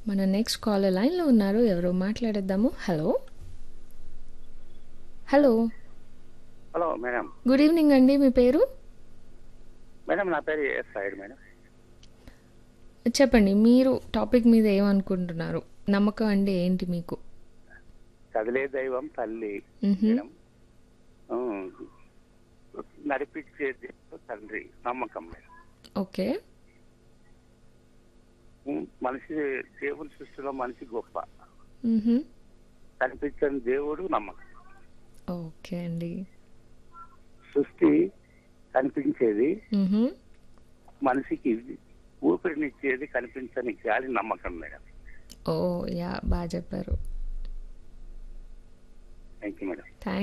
మన next caller లైన్లో ఉన్నారు ఎవరో మాట్లాడేద్దాము hello hello hello madam good evening అండి మీ పేరు మేడం నా పేరు ఎస్ సైడ్ మేడం చెప్పండి మీరు టాపిక్ మీద ఏమనుకుంటున్నారు నమ్మకం అంటే ఏంటి మీకు కదిలే దైవం తల్లి మ్హూ. మేడం ఉమ్, నడిపించే దేవుడు తండ్రి నమ్మకం మేడం ఓకే ఉమ్, మనిషి దేవుని సృష్టిలో మనిషి గొప్ప మ్హూ. కనిపించని దేవుడు నమ్మకం ఓకే అండి సృష్టి కనిపించేది మ్హూ. మనిషికి ఊపిరినిచ్చేది కనిపించని గాలి నమ్మకం మేడం ఓ యా బాగా చెప్పారు థ్యాంక్ యూ మేడం థ్యాంక్